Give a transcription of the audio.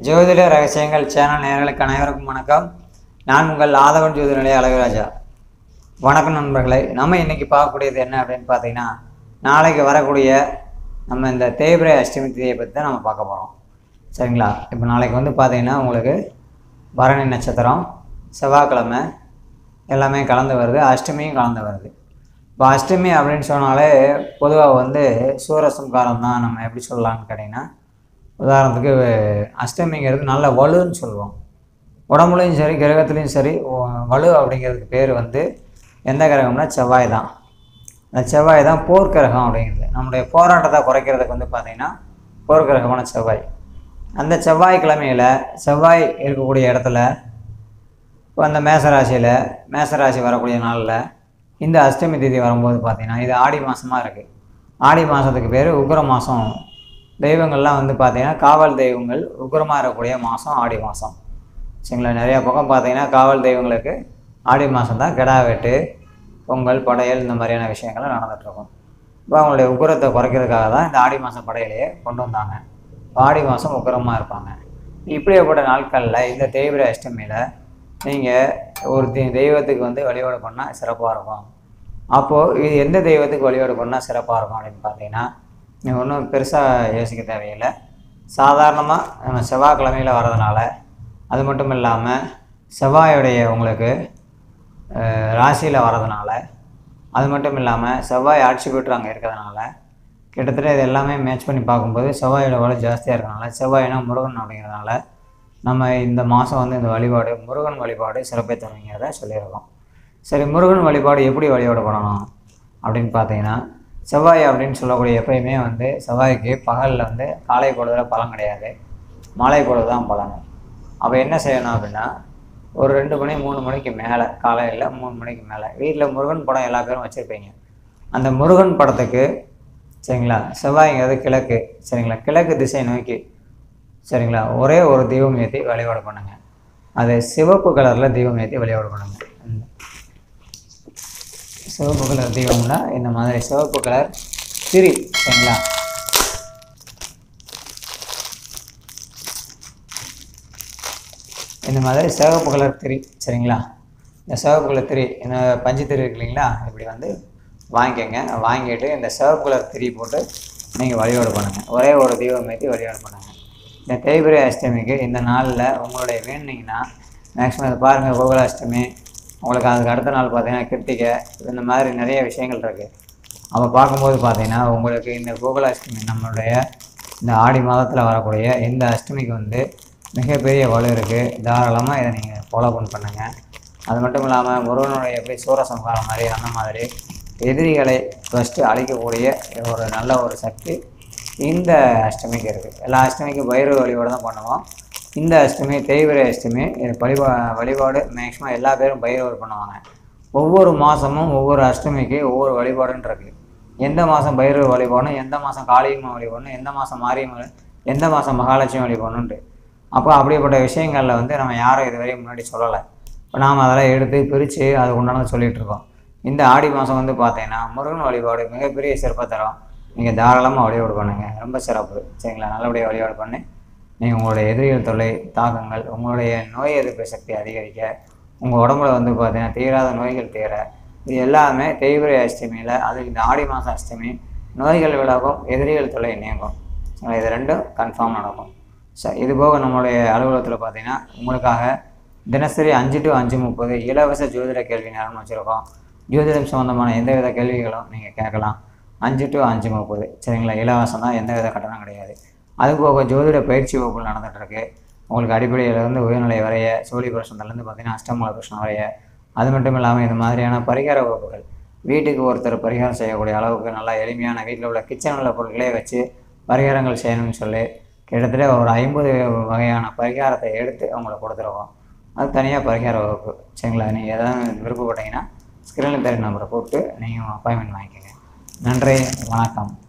ஜோதிட ரகசியங்கள் சேனல் நேயர்களுக்கு அனைவருக்கும் வணக்கம் நான் உங்கள் ஆதவன் ஜோதிட நிலைய அழகுராஜா வணக்கம் நண்பர்களே நம்ம இன்னைக்கு பார்க்கக்கூடியது என்ன அப்படின்னு பார்த்தீங்கன்னா நாளைக்கு வரக்கூடிய நம்ம இந்த தேய்பிரை அஷ்டமி திதியை பற்றி தான் நம்ம பார்க்க போகிறோம் சரிங்களா இப்போ நாளைக்கு வந்து பார்த்தீங்கன்னா உங்களுக்கு பரணி நட்சத்திரம் செவ்வாய்க்கிழமை எல்லாமே கலந்து வருது அஷ்டமியும் கலந்து வருது இப்போ அஷ்டமி அப்படின்னு சொன்னாலே பொதுவாக வந்து சூரசம்காரம் தான் நம்ம எப்படி சொல்லலாம்னு கேட்டிங்கன்னா உதாரணத்துக்கு அஷ்டமிங்கிறது நல்ல வலுன்னு சொல்லுவோம் உடம்புலையும் சரி கிரகத்துலேயும் சரி ஒ- வலு அப்படிங்கிறதுக்கு பேர் வந்து எந்த கிரகம்னா செவ்வாய் தான் அந்த செவ்வாய் தான் போர்க்கிரகம் அப்படிங்கிறது நம்முடைய போராட்டத்தை குறைக்கிறதுக்கு வந்து பார்த்திங்கன்னா போர்க்கிரகமான செவ்வாய் அந்த செவ்வாய்க்கிழமையில் செவ்வாய் இருக்கக்கூடிய இடத்துல இப்போ அந்த மேசராசியில் மேசராசி வரக்கூடிய நாளில் இந்த அஷ்டமி திதி வரும்போது பார்த்தீங்கன்னா இது ஆடி மாதமாக இருக்குது ஆடி மாதத்துக்கு பேர் உக்ர மாதம் தெய்வங்கள்லாம் வந்து பார்த்தீங்கன்னா காவல் தெய்வங்கள் உக்ரமாக இருக்கக்கூடிய மாதம் ஆடி மாதம் சரிங்களா நிறையா பக்கம் பார்த்தீங்கன்னா காவல் தெய்வங்களுக்கு ஆடி மாதம் தான் கிடா வெட்டு பொங்கல் படையல் இந்த மாதிரியான விஷயங்கள்லாம் நடந்துகிட்ருக்கும் இப்போ அவங்களுடைய உக்கிரத்தை குறைக்கிறதுக்காக தான் இந்த ஆடி மாதம் படையலையே கொண்டு வந்தாங்க இப்போ ஆடி மாதம் உக்கிரமாக இருப்பாங்க இப்படியாப்பட்ட நாட்களில் இந்த தேய்பிர அஷ்டமியில் நீங்கள் ஒரு தெ- தெய்வத்துக்கு வந்து வழிபாடு பண்ணால் சிறப்பாக இருக்கும் அப்போது இது எந்த தெய்வத்துக்கு வழிபாடு பண்ணால் சிறப்பாக இருக்கும் அப்படின்னு பார்த்தீங்கன்னா நீங்கள் ஒன்றும் பெருசாக யோசிக்க தேவையில்லை சாதாரணமாக நம்ம செவ்வாய்க்கிழமையில் வர்றதுனால அது மட்டும் இல்லாமல் செவ்வாயுடைய உங்களுக்கு ராசியில் வர்றதுனால அது மட்டும் இல்லாமல் செவ்வாய் ஆட்சி பெற்று அங்கே இருக்கிறதுனால கிட்டத்தட்ட இது எல்லாமே மேட்ச் பண்ணி பார்க்கும்போது செவ்வாயோட வலு ஜாஸ்தியாக இருக்கனால செவ்வாய்னா முருகன் அப்படிங்கிறதுனால நம்ம இந்த மாதம் வந்து இந்த வழிபாடு முருகன் வழிபாடு சிறப்பை தருவீங்கிறத சொல்லியிருக்கோம் சரி முருகன் வழிபாடு எப்படி வழிபாடு பண்ணணும் அப்படின்னு பார்த்தீங்கன்னா செவ்வாய் அப்படின்னு சொல்லக்கூடிய எப்பயுமே வந்து செவ்வாய்க்கு பகலில் வந்து காலை பொழுதுல பலன் கிடையாது மாலை பொழுது தான் பலன் அப்போ என்ன செய்யணும் அப்படின்னா ஒரு ரெண்டு மணி மூணு மணிக்கு மேலே காலையில் மூணு மணிக்கு மேலே வீட்டில் முருகன் படம் எல்லா பேரும் வச்சுருப்பீங்க அந்த முருகன் படத்துக்கு சரிங்களா செவ்வாய்ங்கிறது கிழக்கு சரிங்களா கிழக்கு திசை நோக்கி சரிங்களா ஒரே ஒரு தீபம் ஏற்றி வழிபாடு பண்ணுங்கள் அது சிவப்பு கலரில் தீபம் ஏற்றி வழிபாடு பண்ணுங்கள் இந்த சிவப்பு கலர் தீபம்னா இந்த மாதிரி சிவப்பு கலர் திரி சரிங்களா இந்த மாதிரி சிவப்பு கலர் திரி சரிங்களா இந்த சிவப்பு கலர் திரி இந்த பஞ்சு திரி இருக்கு இல்லைங்களா இப்படி வந்து வாங்கிக்கோங்க வாங்கிட்டு இந்த சிவப்பு கலர் திரி போட்டு நீங்கள் வழிபாடு பண்ணுங்கள் ஒரே ஒரு தீபம் ஏற்றி வழிபாடு பண்ணுங்கள் இந்த தேய்பிரை அஷ்டமிக்கு இந்த நாளில் உங்களுடைய வேணுனீங்கன்னா மேக்ஸிமம் இதை பாருங்கள் கோகுலாஷ்டமி உங்களுக்கு அதுக்கு அடுத்த நாள் பார்த்தீங்கன்னா கிருத்திகை இந்த மாதிரி நிறைய விஷயங்கள் இருக்குது அப்போ பார்க்கும்போது பார்த்தீங்கன்னா உங்களுக்கு இந்த கோகுலாஷ்டமி நம்மளுடைய இந்த ஆடி மாதத்தில் வரக்கூடிய இந்த அஷ்டமிக்கு வந்து மிகப்பெரிய வலு இருக்குது தாராளமாக இதை நீங்கள் ஃபாலோ பண்ண பண்ணுங்கள் அது மட்டும் இல்லாமல் முருகனுடைய எப்படி சூரசம்ஹாரம் மாதிரி அந்த மாதிரி எதிரிகளை ஃபஸ்ட்டு அழிக்கக்கூடிய ஒரு நல்ல ஒரு சக்தி இந்த அஷ்டமிக்கு இருக்குது எல்லா அஷ்டமிக்கும் பைரவ வழிபாடு தான் பண்ணுவோம் இந்த அஷ்டமி தேய்பிரை அஷ்டமி இது வழிபா வழிபாடு மேக்ஸிமம் எல்லா பேரும் பைரவர் பண்ணுவாங்க ஒவ்வொரு மாதமும் ஒவ்வொரு அஷ்டமிக்கு ஒவ்வொரு வழிபாடுன்னு இருக்கு எந்த மாதம் பைரவ வழிபாடணும் எந்த மாதம் காளியம்மா வழிபாடணும் எந்த மாதம் மாரியம்மன் எந்த மாதம் மகாலட்சுமி வழிபாடணுன்ட்டு அப்போ அப்படிப்பட்ட விஷயங்களில் வந்து நம்ம யாரும் இதுவரையும் முன்னாடி சொல்லலை இப்போ நாம் அதெல்லாம் எடுத்து பிரித்து அது உண்டானது சொல்லிகிட்டு இருக்கோம் இந்த ஆடி மாதம் வந்து பார்த்தீங்கன்னா முருகன் வழிபாடு மிகப்பெரிய சிறப்பை தரும் நீங்கள் தாராளமாக வழிபாடு பண்ணுங்கள் ரொம்ப சிறப்பு சரிங்களா நல்லபடியாக வழிபாடு பண்ணி நீங்கள் உங்களுடைய எதிரிகள் தொல்லை தாக்கங்கள் உங்களுடைய நோய் எதிர்ப்பு சக்தி அதிகரிக்க உங்கள் உடம்புல வந்து பார்த்தீங்கன்னா தீராத நோய்கள் தீர இது எல்லாமே தேய்பிரை அஷ்டமியில் அது இந்த ஆடி மாதம் அஷ்டமி நோய்கள் விலகும் எதிரிகள் தொல்லை நீங்கும் சரிங்களா? இது ரெண்டும் கன்ஃபார்ம் நடக்கும் ஸோ இது போக நம்மளுடைய அலுவலகத்தில் பார்த்தீங்கன்னா உங்களுக்காக தினசரி அஞ்சு டு அஞ்சு முப்பது இலவச ஜோதிட கேள்வி நேரம்னு வச்சுருக்கோம் ஜோதிடம் சம்மந்தமான எந்தவித கேள்விகளும் நீங்கள் கேட்கலாம் அஞ்சு டு அஞ்சு முப்பது சரிங்களா இலவசம் தான் எந்தவித கட்டணம் கிடையாது அது போக ஜோதிட பயிற்சி வகுப்புகள் நடந்துகிட்ருக்கு உங்களுக்கு அடிப்படையிலேருந்து உயர்நிலை வரைய சோழி பிரசனத்துலேருந்து பார்த்தீங்கன்னா அஷ்டமூல பிரச்சனை வரைய அது மட்டும் இல்லாமல் இது மாதிரியான பரிகார வகுப்புகள் வீட்டுக்கு ஒருத்தர் பரிகாரம் செய்யக்கூடிய அளவுக்கு நல்லா எளிமையான வீட்டில் உள்ள கிச்சனில் உள்ள பொருட்களே வச்சு பரிகாரங்கள் செய்யணும்னு சொல்லி கிட்டத்தட்ட ஒரு ஐம்பது வகையான பரிகாரத்தை எடுத்து அவங்களுக்கு கொடுத்துருக்கோம் அது தனியாக பரிகார வகுப்பு சரிங்களா நீங்கள் எதாவது விருப்பப்பட்டீங்கன்னா ஸ்க்ரீனில் தெரிய நம்பரை போட்டு நீங்கள் அப்பாயின்மெண்ட் வாங்கிக்கோங்க நன்றி வணக்கம்